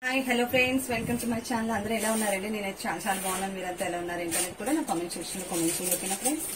hi hello friends welcome to my channel అందరూ ఎలా ఉన్నారండి నేనైతే చాలా చాలా బాగున్నాను మీరంతా ఎలా ఉన్నారు ఏంటనేది కూడా నా కామెంట్ సెక్షన్ లో కామెంట్ చేయండి ఓకేనా ఫ్రెండ్స్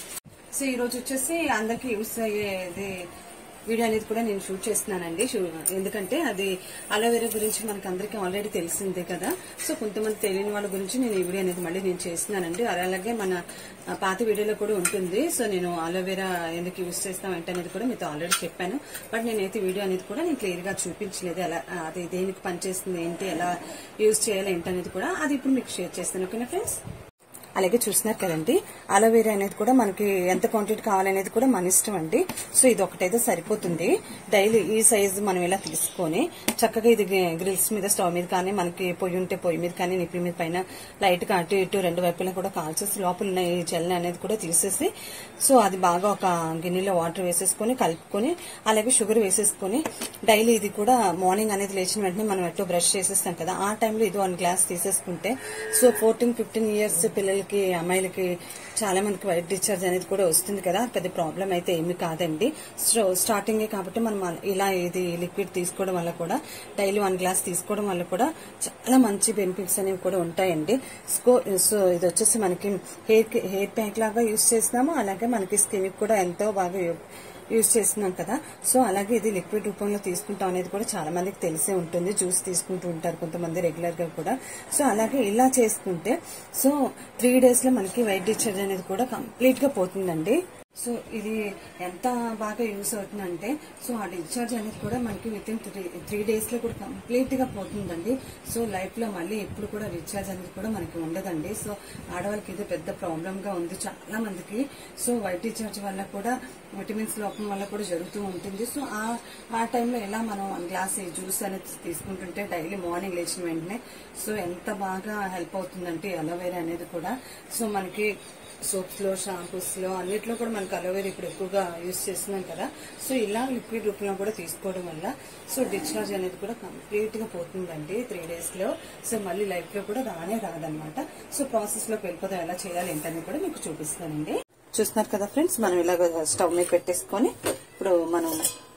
సో ఈ రోజు వచ్చేసి అందరికి యూస్ అయ్యేది వీడియో అనేది కూడా నేను షూట్ చేస్తున్నానండి షూ- ఎందుకంటే అది అలోవెరా గురించి మనకు అందరికీ ఆల్రెడీ తెలిసిందే కదా సో కొంతమంది తెలియని వాళ్ళ గురించి నేను ఈ వీడియో అనేది మళ్ళీ నేను చేస్తున్నానండి అలాగే మన ఆ, పాత వీడియోలో కూడా ఉంటుంది సో నేను అలోవెరా ఎందుకు యూస్ చేస్తాం ఏంటనేది కూడా మీతో ఆల్రెడీ చెప్పాను బట్ నేనైతే వీడియో అనేది కూడా నేను క్లియర్ గా చూపించలేదు ఎలా అది దేనికి పనిచేస్తుంది ఏంటి ఎలా యూస్ చేయాలి ఏంటనేది కూడా అది ఇప్పుడు మీకు షేర్ చేస్తాను ఓకేనా ఫ్రెండ్స్ అలాగే చూస్తున్నారు కదండి అలోవేరా అనేది కూడా మనకి ఎంత క్వాంటిటీ కావాలనేది కూడా మన ఇష్టం అండి సో ఇది ఒకటైతే సరిపోతుంది డైలీ ఈ సైజు మనం ఇలా తీసుకొని చక్కగా ఇది గ్రిల్స్ మీద స్టవ్ మీద కానీ మనకి పొయ్యి ఉంటే పొయ్యి మీద కానీ నిప్పుల మీద పైన లైట్ గా అటు ఇటు రెండు వైపులా కూడా కాల్చేసి లోపల ఉన్న ఈ జెల్ అనేది కూడా తీసేసి సో అది బాగా ఒక గిన్నెలో వాటర్ వేసేసుకొని కలుపుకొని అలాగే షుగర్ వేసేసుకొని డైలీ ఇది కూడా మార్నింగ్ అనేది లేచిన వెంటనే మనం ఎట్టో బ్రష్ చేసేస్తాం కదా ఆ టైంలో ఇది వన్ గ్లాస్ తీసేసుకుంటే సో ఫోర్టీన్ ఫిఫ్టీన్ ఇయర్స్ పిల్లలకి అమ్మాయిలకి చాలా మందికి వైట్ డిశ్చార్జ్ అనేది కూడా వస్తుంది కదా పెద్ద ప్రాబ్లం అయితే ఏమి కాదండి సో స్టార్టింగ్ కాబట్టి మనం ఇలా ఇది లిక్విడ్ తీసుకోవడం వల్ల కూడా డైలీ వన్ గ్లాస్ తీసుకోవడం వల్ల కూడా చాలా మంచి బెనిఫిట్స్ అనేవి కూడా ఉంటాయండి స్కో సో ఇది వచ్చేసి మనకి హెయిర్ హెయిర్ ప్యాక్ లాగా యూస్ చేస్తున్నాము అలాగే మనకి స్కిన్ కూడా ఎంతో బాగా యూజ్ చేస్తున్నాం కదా సో అలాగే ఇది లిక్విడ్ రూపంలో తీసుకుంటాం అనేది కూడా చాలా మందికి తెలిసే ఉంటుంది జ్యూస్ తీసుకుంటూ ఉంటారు కొంతమంది రెగ్యులర్ గా కూడా సో అలాగే ఇలా చేసుకుంటే సో త్రీ డేస్ లో మనకి వైట్ డిశ్చార్జ్ అనేది కూడా కంప్లీట్ గా పోతుందండి సో ఇది ఎంత బాగా యూస్ అవుతుందంటే సో ఆ డిశ్చార్జ్ అనేది కూడా మనకి within three three days లో కూడా కంప్లీట్ గా పోతుందండి సో లైఫ్ లో మళ్ళీ ఎప్పుడు కూడా డిశ్చార్జ్ అనేది కూడా మనకి ఉండదండి సో ఆడవాళ్ళకి ఇది పెద్ద ప్రాబ్లం గా ఉంది చాలా మందికి సో వైట్ డిశ్చార్జ్ వల్ల కూడా విటమిన్స్ లోపం వల్ల కూడా జరుగుతూ ఉంటుంది సో ఆ ఆ టైంలో ఎలా మనం వన్ గ్లాస్ ఈ జ్యూస్ అనేది తీసుకుంటుంటే డైలీ మార్నింగ్ లేచిన వెంటనే సో ఎంత బాగా హెల్ప్ అవుతుందంటే అలోవేరా అనేది కూడా సో మనకి సోప్స్ లో షాంపూస్ లో అన్నిట్లో కూడా మనకి అలోవేరా ఇప్పుడు ఎక్కువగా యూస్ చేస్తున్నాం కదా సో ఇలా లిక్విడ్ రూపంలో కూడా తీసుకోవడం వల్ల సో డిశ్చార్జ్ అనేది కూడా కంప్లీట్ గా పోతుందండి త్రీ డేస్ లో సో మళ్ళీ లైఫ్ లో కూడా రానే రాదనమాట సో ప్రాసెస్ లోకి వెళ్ళిపోతాం ఎలా చేయాలి ఏంటని కూడా మీకు చూపిస్తానండి చూస్తున్నారు కదా ఫ్రెండ్స్ మనం ఇలాగ స్టవ్ మీద పెట్టేసుకొని ఇప్పుడు మనం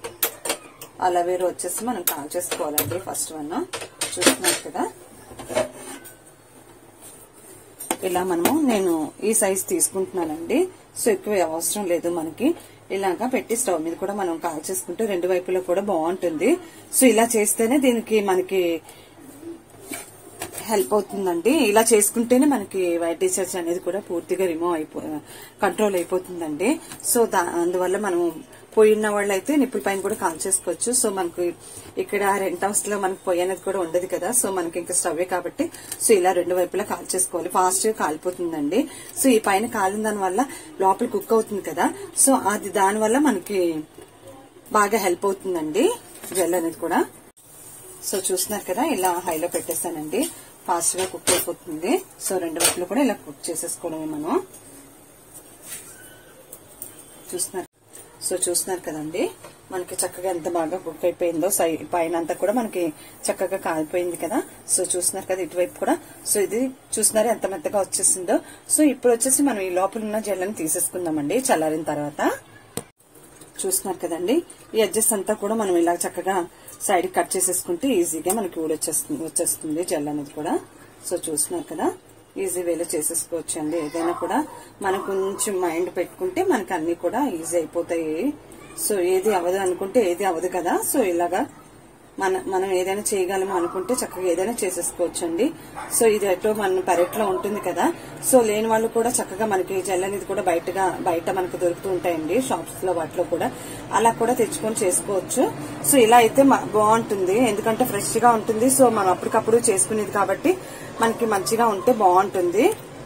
అలవేరా వచ్చేసి మనం కాల్ చేసుకోవాలండి ఫస్ట్ వన్ చూస్తున్నారు కదా ఇలా మనము నేను ఈ సైజ్ తీసుకుంటున్నానండి సో ఎక్కువ అవసరం లేదు మనకి ఇలాగా పెట్టి స్టవ్ మీద కూడా మనం కాల్ చేసుకుంటే రెండు వైపులా కూడా బాగుంటుంది సో ఇలా చేస్తేనే దీనికి మనకి హెల్ప్ అవుతుందండి ఇలా చేసుకుంటేనే మనకి వైట్ డిశ్చార్జ్ అనేది కూడా పూర్తిగా రిమూవ్ అయిపో కంట్రోల్ అయిపోతుందండి సో దా అందువల్ల మనం పోయిన వాళ్ళు అయితే నిప్పుల పైన కూడా కాల్ చేసుకోవచ్చు సో మనకు ఇక్కడ రెంట్ హౌస్ లో మనకు పొయ్యి అనేది కూడా ఉండదు కదా సో మనకి ఇంకా స్టవ్వే కాబట్టి సో ఇలా రెండు వైపులా కాల్ చేసుకోవాలి ఫాస్ట్ గా కాలిపోతుందండి సో ఈ పైన కాలిన దాని వల్ల లోపల కుక్ అవుతుంది కదా సో అది దాని వల్ల మనకి బాగా హెల్ప్ అవుతుందండి జెల్ అనేది కూడా సో చూస్తున్నారు కదా ఇలా హైలో పెట్టేస్తానండి ఫాస్ట్ గా కుక్ అయిపోతుంది సో రెండు వైపులు కూడా ఇలా కుక్ చేసేసుకోవడమే మనం చూస్తున్నారు సో చూస్తున్నారు కదండి మనకి చక్కగా ఎంత బాగా కుక్ అయిపోయిందో సై పైన అంతా కూడా మనకి చక్కగా కాలిపోయింది కదా సో చూస్తున్నారు కదా ఇటువైపు కూడా సో ఇది చూస్తున్నారు ఎంత మెత్తగా వచ్చేసిందో సో ఇప్పుడు వచ్చేసి మనం ఈ లోపల ఉన్న జెల్లని తీసేసుకుందామండి చల్లారిన తర్వాత చూస్తున్నారు కదండి ఈ అడ్జస్ అంతా కూడా మనం ఇలా చక్కగా సైడ్ కట్ చేసేసుకుంటే ఈజీగా మనకి ఊడొచ్చేస్తుంది వచ్చేస్తుంది జెల్ అనేది కూడా సో చూస్తున్నారు కదా ఈజీ వేలో చేసేసుకోవచ్చు అండి ఏదైనా కూడా మనం కొంచెం మైండ్ పెట్టుకుంటే మనకి అన్ని కూడా ఈజీ అయిపోతాయి సో ఏది అవ్వదు అనుకుంటే ఏది అవ్వదు కదా సో ఇలాగా మన మనం ఏదైనా చేయగలము అనుకుంటే చక్కగా ఏదైనా చేసేసుకోవచ్చు అండి సో ఇది ఎటో మన పెరట్లో ఉంటుంది కదా సో లేని వాళ్ళు కూడా చక్కగా మనకి జెల్ అనేది కూడా బయటగా బయట మనకు దొరుకుతూ ఉంటాయండి షాప్స్ లో వాటిలో కూడా అలా కూడా తెచ్చుకొని చేసుకోవచ్చు సో ఇలా అయితే మ- బాగుంటుంది ఎందుకంటే ఫ్రెష్ గా ఉంటుంది సో మనం అప్పటికప్పుడు చేసుకునేది కాబట్టి మనకి మంచిగా ఉంటే బాగుంటుంది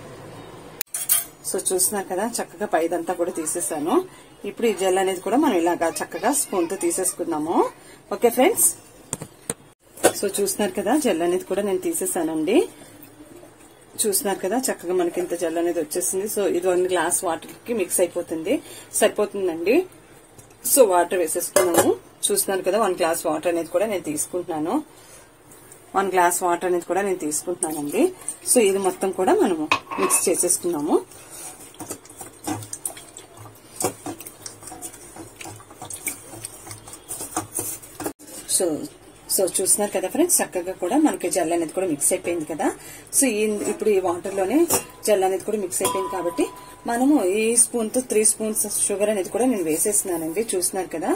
సో చూస్తున్నారు కదా చక్కగా పైదంతా కూడా తీసేసాను ఇప్పుడు ఈ జెల్ అనేది కూడా మనం ఇలాగా చక్కగా స్పూన్ తో తీసేసుకుందాము ఓకే ఫ్రెండ్స్ సో చూస్తున్నారు కదా జెల్ అనేది కూడా నేను తీసేసానండి చూస్తున్నారు కదా చక్కగా మనకి ఇంత జెల్ అనేది వచ్చేసింది సో ఇది వన్ గ్లాస్ వాటర్ కి మిక్స్ అయిపోతుంది సరిపోతుందండి సో వాటర్ వేసేసుకున్నాము చూస్తున్నారు కదా వన్ గ్లాస్ వాటర్ అనేది కూడా నేను తీసుకుంటున్నాను వన్ గ్లాస్ వాటర్ అనేది కూడా నేను తీసుకుంటున్నానండి సో ఇది మొత్తం కూడా మనము మిక్స్ చేసేసుకున్నాము సో సో చూస్తున్నారు కదా ఫ్రెండ్స్ చక్కగా కూడా మనకి జెల్ అనేది కూడా మిక్స్ అయిపోయింది కదా సో ఈ ఇప్పుడు ఈ వాటర్ లోనే జెల్ అనేది కూడా మిక్స్ అయిపోయింది కాబట్టి మనము ఈ స్పూన్ తో త్రీ స్పూన్స్ షుగర్ అనేది కూడా నేను వేసేస్తున్నానండి చూస్తున్నారు కదా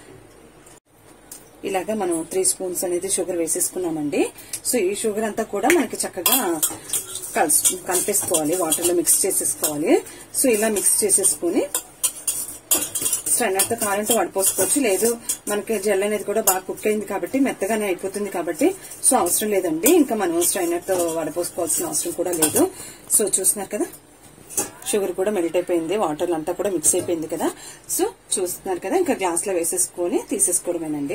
ఇలాగా మనం త్రీ స్పూన్స్ అనేది షుగర్ వేసేసుకున్నామండి సో ఈ షుగర్ అంతా కూడా మనకి చక్కగా కలుసు కలిపేసుకోవాలి వాటర్ లో మిక్స్ చేసేసుకోవాలి సో ఇలా మిక్స్ చేసేసుకుని స్ట్రైనర్ తో కావాలంటే వడపోసుకోవచ్చు లేదు మనకి జెల్ అనేది కూడా బాగా కుక్ అయింది కాబట్టి మెత్తగానే అయిపోతుంది కాబట్టి సో అవసరం లేదండి ఇంకా మనం స్ట్రైనర్ తో వడపోసుకోవాల్సిన అవసరం కూడా లేదు సో చూస్తున్నారు కదా షుగర్ కూడా మెల్ట్ అయిపోయింది వాటర్ అంతా కూడా మిక్స్ అయిపోయింది కదా సో చూస్తున్నారు కదా ఇంకా గ్లాస్ లో వేసేసుకొని తీసేసుకోవడమేనండి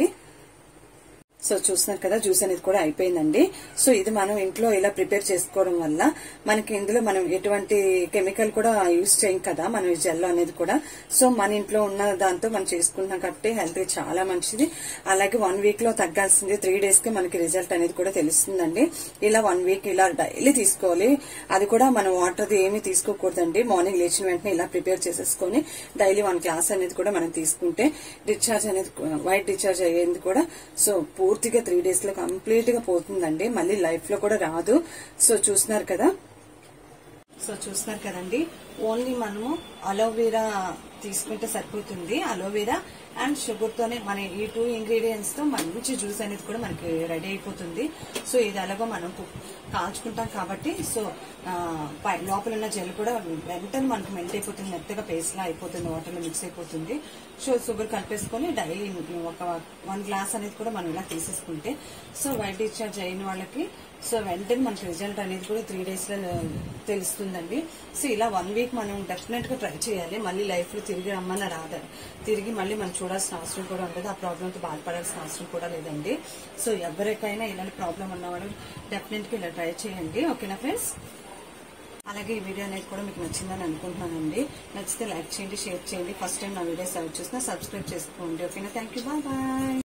సో చూస్తున్నారు కదా జ్యూస్ అనేది కూడా అయిపోయిందండి సో ఇది మనం ఇంట్లో ఇలా ప్రిపేర్ చేసుకోవడం వల్ల మనకి ఇందులో మనం ఎటువంటి కెమికల్ కూడా యూజ్ చేయం కదా మనం ఈ జెల్ అనేది కూడా సో మన ఇంట్లో ఉన్న దాంతో మనం చేసుకుంటున్నాం కాబట్టి హెల్త్ చాలా మంచిది అలాగే వన్ వీక్ లో తగ్గాల్సింది త్రీ డేస్ కి మనకి రిజల్ట్ అనేది కూడా తెలుస్తుందండి ఇలా వన్ వీక్ ఇలా డైలీ తీసుకోవాలి అది కూడా మనం వాటర్ ఏమీ తీసుకోకూడదండి మార్నింగ్ లేచిన వెంటనే ఇలా ప్రిపేర్ చేసేసుకొని డైలీ వన్ గ్లాస్ అనేది కూడా మనం తీసుకుంటే డిశ్చార్జ్ అనేది వైట్ డిశ్చార్జ్ అయ్యేది కూడా సో పూర్తిగా త్రీ డేస్ లో కంప్లీట్ గా పోతుందండి మళ్ళీ లైఫ్ లో కూడా రాదు సో చూస్తున్నారు కదా సో చూస్తున్నారు కదండి ఓన్లీ మనము అలోవెరా తీసుకుంటే సరిపోతుంది అలోవెరా అండ్ షుగర్ తోనే మన ఈ టూ ఇంగ్రీడియంట్స్ తో మంచి జ్యూస్ అనేది కూడా మనకి రెడీ అయిపోతుంది సో ఇది అలాగో మనం కు- కాల్చుకుంటాం కాబట్టి సో ఆ, పై- లోపల ఉన్న జెల్ కూడా వెంటనే మనకు మెల్ట్ అయిపోతుంది మెత్తగా పేస్ట్ లా అయిపోతుంది వాటర్ లో మిక్స్ అయిపోతుంది సో షుగర్ కలిపేసుకొని డైలీ ఒక వన్ గ్లాస్ అనేది కూడా మనం ఇలా తీసేసుకుంటే సో వైట్ డిశ్చార్జ్ అయిన వాళ్ళకి సో వెంటనే మనకి రిజల్ట్ అనేది కూడా త్రీ డేస్ లో తెలుస్తుందండి సో ఇలా వన్ వీక్ మనం డెఫినెట్ గా ట్రై చేయాలి మళ్ళీ లైఫ్ లో తిరిగి రమ్మని రాదు తిరిగి మళ్ళీ మనం చూడాల్సిన అవసరం కూడా ఉండదు ఆ ప్రాబ్లమ్ తో బాధపడాల్సిన అవసరం కూడా లేదండి సో ఎవరికైనా ఇలాంటి ప్రాబ్లం ఉన్నవాడు డెఫినెట్ గా ఇలా ట్రై చేయండి ఓకేనా ఫ్రెండ్స్ అలాగే ఈ వీడియో అనేది కూడా మీకు నచ్చిందని అనుకుంటున్నానండి నచ్చితే లైక్ చేయండి షేర్ చేయండి ఫస్ట్ టైం నా వీడియోస్ సర్చ్ చేసినా సబ్స్క్రైబ్ చేసుకోండి ఓకేనా థ్యాంక్ యూ బాయ్ బాయ్